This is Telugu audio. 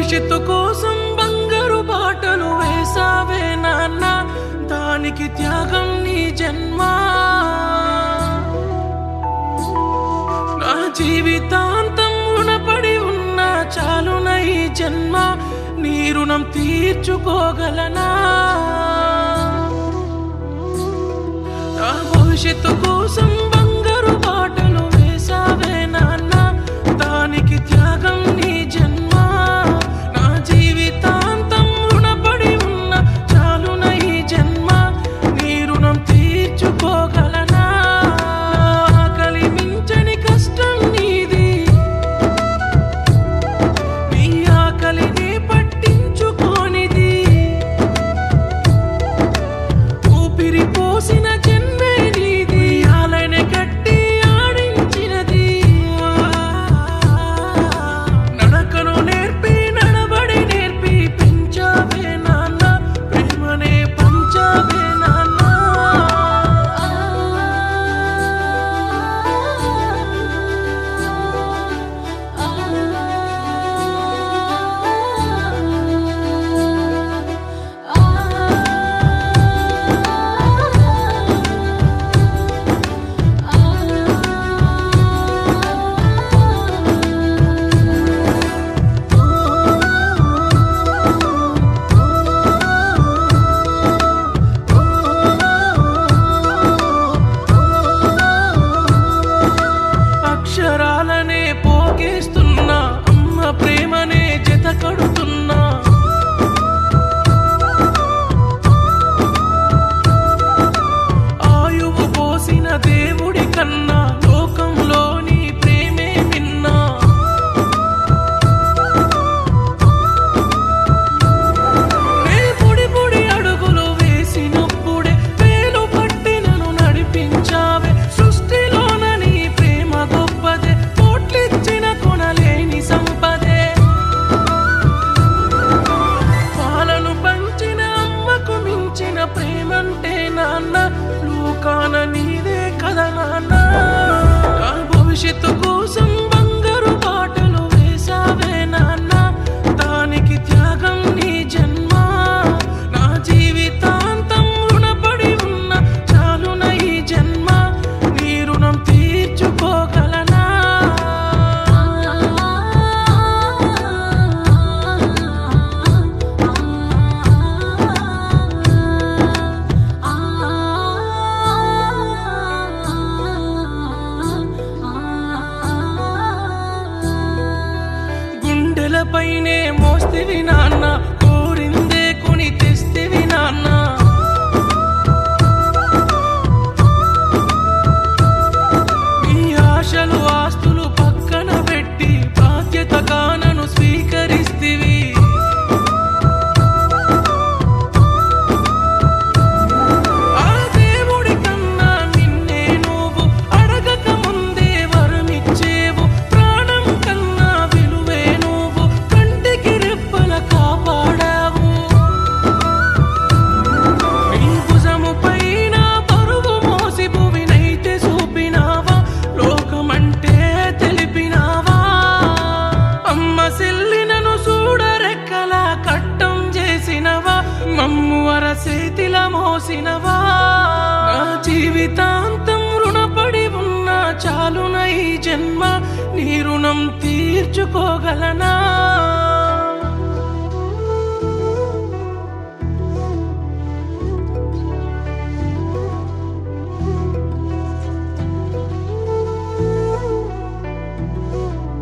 భవిష్యత్తు కోసం బంగారు బాటలు వేసావే నాన్న దానికి త్యాగం నీ జన్మ నా జీవితాంతం రుణపడి ఉన్నా చాలున ఈ జన్మ నీ రుణం తీర్చుకోగలనా నా భవిష్యత్తు కోసం బంగారు బాటలు వేసావే నాన్న దానికి త్యాగం నీ జన్మ నా జీవితాంతం రుణపడి ఉన్న చాలున ఈ జన్మ నీ రుణం తీర్చుకోగలనా ఆకలి మించని కష్టం నీది నీ ఆకలిని పట్టించుకోనిది ఊపిరి పోసిన జన్మే నీది ఆలనే కట్టి ఆడించినది నడకను నేర్పి నడబడి నేర్పి పెంచావే నాన్న ప్రేమనే పంచావే నాన్న అక్షరాలనే పోగేస్తున్నా అమ్మ ప్రేమనే జత కడుతున్నా ఆయువు పోసిన దేవుడి కన్నా లోకంలో నీ ప్రేమే విన్నా నే పొడి పొడి అడుగులు వేసినప్పుడే వేలు పట్టి నన్ను నడిపించావే సృష్టిలోన నీ ప్రేమ గొప్పదే కోట్లిచ్చిన కొనలేని సంపదే పాలను పంచిన అమ్మకు మించిన ప్రేమంటే నాన్న లోకాన నీదే కదా నాన్న నా భవిష్యత్తు కోసం బంగారు బాటలు వేసావే నాన్న దానికి త్యాగం నీ జన్మ నా జీవితాంతం రుణపడి ఉన్న చాలున ఈ జన్మ నీ రుణం తీర్చుకోగలనా గుండెలపైనే మోస్తివి నాన్న కోరిందే కొని తెస్తివి నాన్న నీ ఆశలు ఆస్తులు పక్కన పెట్టి బాధ్యతగా నన్ను స్వీకరిస్తివి ఆ దేవుడి కన్నా నిన్నే నువ్వు అడగక ముందే వరమిచ్చేవు ప్రాణం కన్నా విలువే నువ్వు కంటికి రెప్పల కాపాడావు నీ భుజము పైన బరువు మోసి భువినైతే చూపినావా లోకమంటే తెలిపినావా అమ్మ సెల్లినను చూడరెక్కల కట్టం చేసినవా మమ్ము అరసేతిల మోసినవా నా జీవితాంతం రుణపడి ఉన్నా చాలున ఈ జన్మ నీ రుణం తీర్చుకోగలనా